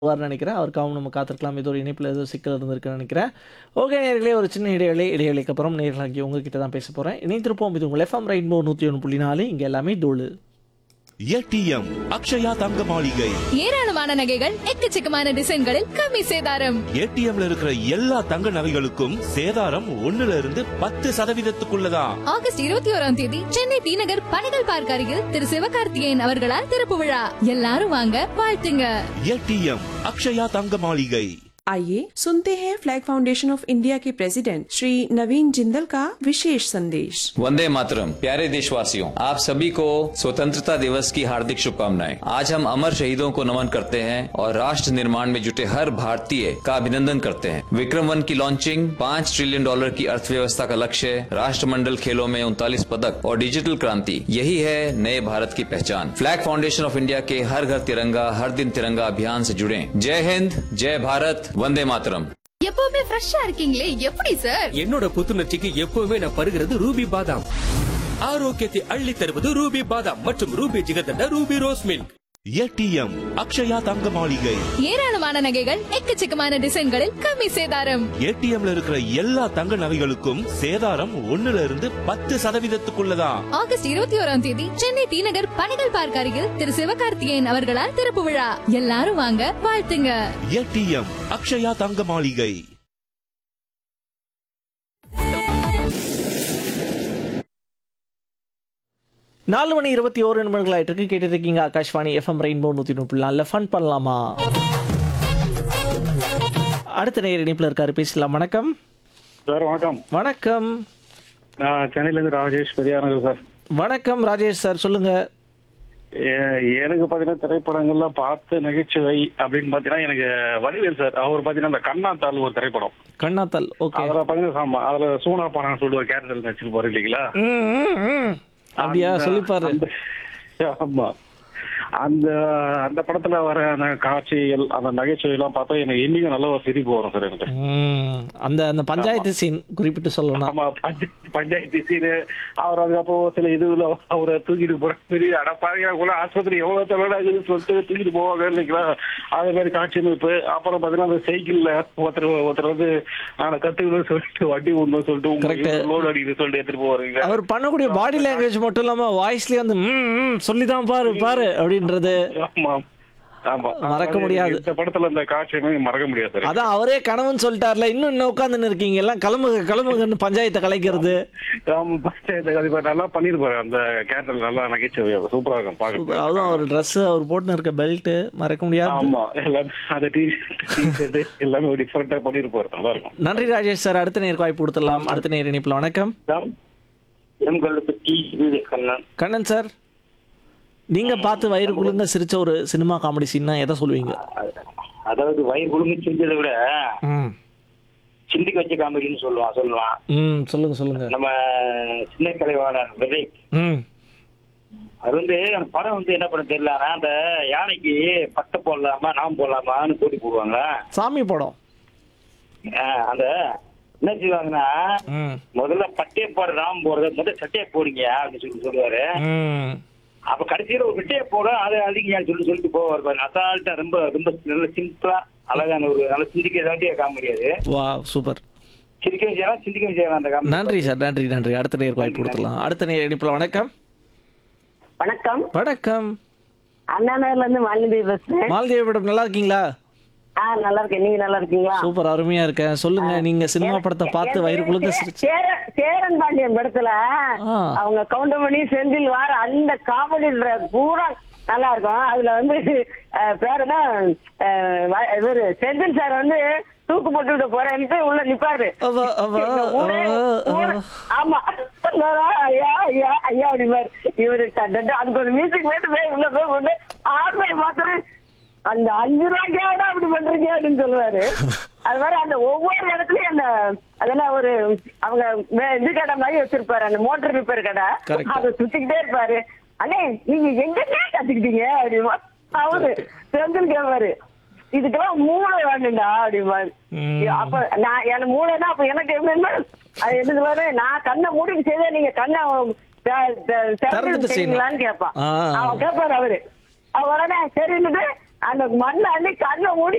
வருவார்னு நினைக்கிறேன் அவருக்காகவும் நம்ம காத்திருக்கலாம் ஏதோ ஒரு இணைப்பில் ஏதோ சிக்கல் இருந்திருக்குன்னு நினைக்கிறேன் ஓகே நேர்களே ஒரு சின்ன இடைவேளை இடைவேளைக்கு அப்புறம் நேர்களாகி உங்ககிட்ட தான் பேச போகிறேன் இணைந்திருப்போம் இது உங்கள் எஃப்எம் ரெயின்போ நூற்றி ஒன்று புள்ளி நாலு இங்கே எல்லாமே தோழு ஏடிஎம் அக்ஷயா தங்க மாளிகை ஏராளமான நகைகள் எக்கச்சக்கமான டிசைன்களில் கம்மி சேதாரம் ஏடிஎம்ல இருக்கிற எல்லா தங்க நகைகளுக்கும் சேதாரம் ஒண்ணுல இருந்து பத்து சதவீதத்துக்குள்ளதான் ஆகஸ்ட் இருபத்தி ஓராம் தேதி சென்னை தீநகர் பணிகள் பார்க் அருகில் திரு சிவகார்த்திகேயன் அவர்களால் திறப்பு விழா எல்லாரும் வாங்க வாழ்த்துங்க ஏடிஎம் அக்ஷயா தங்க மாளிகை आइए सुनते हैं फ्लैग फाउंडेशन ऑफ इंडिया के प्रेसिडेंट श्री नवीन जिंदल का विशेष संदेश वंदे मातरम प्यारे देशवासियों आप सभी को स्वतंत्रता दिवस की हार्दिक शुभकामनाएं आज हम अमर शहीदों को नमन करते हैं और राष्ट्र निर्माण में जुटे हर भारतीय का अभिनंदन करते हैं विक्रम वन की लॉन्चिंग पाँच ट्रिलियन डॉलर की अर्थव्यवस्था का लक्ष्य राष्ट्रमंडल खेलों में उनतालीस पदक और डिजिटल क्रांति यही है नए भारत की पहचान फ्लैग फाउंडेशन ऑफ इंडिया के हर घर तिरंगा हर दिन तिरंगा अभियान से जुड़े जय हिंद जय भारत वंदे मातरम எப்பவுமே ஃப்ரெஷ்ஷா இருக்கீங்களே எப்படி சார் என்னோட புத்துணர்ச்சிக்கு எப்பவுமே நான் பருகிறது ரூபி பாதாம் ஆரோக்கியத்தை அள்ளி தருவது ரூபி பாதாம் மற்றும் Ruby jigarthanda Ruby rose milk ATM Akshaya தங்க மாளிகை ஏராளமான நகைகள் எக்கச்சக்கமான டிசைன்களில் கம்மி சேதாரம் ஏடிஎம்ல இருக்கிற எல்லா தங்க நகைகளுக்கும் சேதாரம் ஒண்ணுல இருந்து பத்து சதவீதத்துக்குள்ளதான் ஆகஸ்ட் இருபத்தி ஓராம் தேதி சென்னை தீநகர் பணிகள் பார்க் அருகில் திரு சிவகார்த்திகேயன் அவர்களால் திறப்பு விழா எல்லாரும் வாங்க வாழ்த்துங்க ஏடிஎம் அக்ஷயா தங்க மாளிகை நாலு மணி இருபத்தி ஓரு நிமிடங்கள் ஆயிட்டு இருக்கு கேட்டுட்டு இருக்கீங்க ஆகாஷ்வாணி எஃப்எம் ரெயின்போ நூற்றி முப்பது நாலில் ஃபன் பண்ணலாமா அடுத்த நேர் இணைப்பில் இருக்காரு பேசலாம் வணக்கம் சார் வணக்கம் வணக்கம் நான் சென்னையிலேருந்து ராஜேஷ் பெரியானகர் சார் வணக்கம் ராஜேஷ் சார் சொல்லுங்க எ- எனக்கு பார்த்தீங்கன்னா திரைப்படங்கள்லாம் பார்த்து நகைச்சுவை அப்படின்னு பார்த்தீங்கன்னா எனக்கு வடிவேல் சார் அவர் பார்த்தீங்கன்னா அந்த கண்ணாத்தாள் ஒரு திரைப்படம் கண்ணாத்தல் ஓகே அதில் பார்த்தீங்கன்னா ஆமா அதில் சூனா பானான்னு சொல்லிட்டு ஒரு கேரக்டர் நடிச்சிருப்பாரு இல்லைங்களா ம், ம், ம். அப்படியா அந்த- சொல்லிப்பாரு அந்த- ஆமா அந்த அந்த படத்துல வர அந்த காட்சிகள் அந்த நகைச்சுவை எல்லாம் பார்த்தா எனக்கு இன்னைக்கும் நல்ல ஒரு சிரிப்பு வரும் சார் எனக்கு ம், அந்த அந்த பஞ்சாயத்து சீன் குறிப்பிட்டு சொல்லணும் ஆமா பஞ்ச- பஞ்சாயத்து சீனு அவர் அதுக்கப்புறம் சில இதுல அவரை தூக்கிட்டு போற பெரிய அடப்பாங்க கூட ஆஸ்பத்திரி எவ்வளவு தலைவராகுதுன்னு சொல்லிட்டு தூக்கிட்டு போவாங்க இல்லைங்களா அதே மாதிரி காட்சி அமைப்பு அப்புறம் பாத்தீங்கன்னா அந்த சைக்கிள்ல ஒருத்தர் ஒருத்தர் வந்து நான் கத்துக்கணும்னு சொல்லிட்டு வண்டி விடணும்னு சொல்லிட்டு Correct. உங்களுக்கு லோடு அடிக்கணும்னு சொல்லிட்டு எடுத்துட்டு போவாருங்க அவர் பண்ணக்கூடிய பாடி லாங்குவேஜ் மட்டும் இல்லாம வாய்ஸ்லயே வந்து ம், ம், சொல்லிதான் பாரு பாரு அப்படின்றது ஆமா ஆமா மறக்க முடியாது. இந்த படத்துல இந்த காட்சி அமைப்பு மறக்க முடியாது சார் அதான் அவரே கணவன் சொல்லிட்டார்ல இன்னும் இன்னும் உட்காந்துன்னு இருக்கீங்க எல்லாம் கிளம்புங்க கிளம்புங்கன்னு பஞ்சாயத்தை கலைக்கிறது ஆமா பஞ்சாயத்து கண்டிப்பா நல்லா பண்ணிருப்பாரு அந்த கேரக்டர் நல்லா நகைச்சுவை சூப்பரா இருக்கும் பாக்க அதுவும் அவர் Dress அவர் போட்டுன்னு இருக்க பெல்ட் மறக்க முடியாது ஆமா எல்லாமே அந்த டிஷர்ட் எல்லாமே டிஃபரெண்டா பண்ணிருப்பாரு நல்லா இருக்கும் நன்றி ராஜேஷ் சார் அடுத்த நேருக்கு வாய்ப்பு கொடுத்துடலாம் அடுத்த நேர் இணைப்பில் வணக்கம் எங்களை பத்தி கண்ணன் கண்ணன் சார் நீங்க பார்த்து வயிறு குழுங்க சிரிச்ச ஒரு சினிமா காமெடி சீன்னா எதை சொல்லுவீங்க அதாவது வயிறு குழுமி செஞ்சதை விட ம் சிந்திக்க வச்ச காமெடின்னு சொல்லுவான் சொல்லுவான் ம் சொல்லுங்க சொல்லுங்க நம்ம சின்ன கலைவாணர் விவேக் ம் அது வந்து அந்த படம் வந்து என்ன பண்ண தெரியல ஆனா அந்த யானைக்கு பட்டை போடலாமா நாம் போடலாமான்னு போட்டி போடுவாங்க சாமி படம் ஆஹ் அந்த என்ன செய்வாங்கன்னா ம் முதல்ல பட்டையை போட ராம் போடுறது முதல்ல சட்டையை போடுங்க அப்படின்னு சொல்லி சொல்லுவாரு ம் அப்ப கடைசியில ஒரு விட்டையை போட அதை அதிகம் சொல்லி சொல்லிட்டு போவார் பாருங்க அசால்ட்டா ரொம்ப ரொம்ப நல்ல சிம்பிளா அழகான ஒரு நல்ல சிந்திக்க வேண்டிய காமெடி அது வா சூப்பர் சிரிக்க செய்யலாம் சிந்திக்க செய்யலாம் அந்த காமெடி நன்றி சார் நன்றி நன்றி அடுத்த நேருக்கு வாய்ப்பு கொடுத்துடலாம் அடுத்த நேர் இணைப்பில் வணக்கம் வணக்கம் வணக்கம் அண்ணா நகர்ல இருந்து மாலினி பேசுறேன் மாலதேவி மேடம் நல்லா இருக்கீங்களா ஆ நல்லா இருக்கேன் நீங்க நல்லா இருக்கீங்களா சூப்பர் அருமையா இருக்கேன் சொல்லுங்க நீங்க சினிமா படத்தை பார்த்து வயிறு குழுங்க சிரிச்சு சேர- சேரன் பாண்டியன் படத்துல ஆ. அவங்க கவுண்டமணி செந்தில் வார அந்த காமெடி பூரா நல்லா இருக்கும் அதுல வந்து அஹ், பேர் என்ன அஹ், வ- இவரு செந்தில் சார் வந்து தூக்கு போட்டு விட போறேன்ட்டு உள்ள நிப்பாரு அவ, அவ, ஊரே- அவ, ஊரே- ஆமா ஐயா ஐயா ஐயா அப்படிமாரு இவரு டட்டு அதுக்கு ஒரு மியூசிக் போயிட்டு போய் உள்ள போய் கொண்டு ஆர்மை மாத்திரம் அந்த அஞ்சு ரூபாய்க்காக அப்படி பண்றீங்க அப்படின்னு சொல்லுவாரு அது மாதிரி அந்த ஒவ்வொரு இடத்துலயும் அந்த அதெல்லாம் ஒரு அவங்க வே- இது கடை மாதிரி வச்சிருப்பாரு அந்த மோட்டர் ரிப்பேர் கடை Correct. அதை சுத்திக்கிட்டே இருப்பாரு அண்ணே நீங்க எங்க கத்துக்கிட்டீங்க அப்படிமா அவரு செந்தில் கேட்பாரு இதுக்கெல்லாம் மூளை வேணும்டா அப்படிம்பாரு ம். அப்ப நான் எனக்கு மூளைனா அப்ப எனக்கு எப்படின்னா அது என்ன சொல்லுவாரு நான் கண்ணை மூடிட்டு செய்தா நீங்க கண்ணை த- த- திறந்துட்டு திறந்துட்டு செய்யணும். செய்வீங்களான்னு கேட்பான் ஆ. அவன் கேட்பாரு அவரு அவ உடனே சரின்னுட்டு அந்த மண்ணை அள்ளி கண்ணை மூடி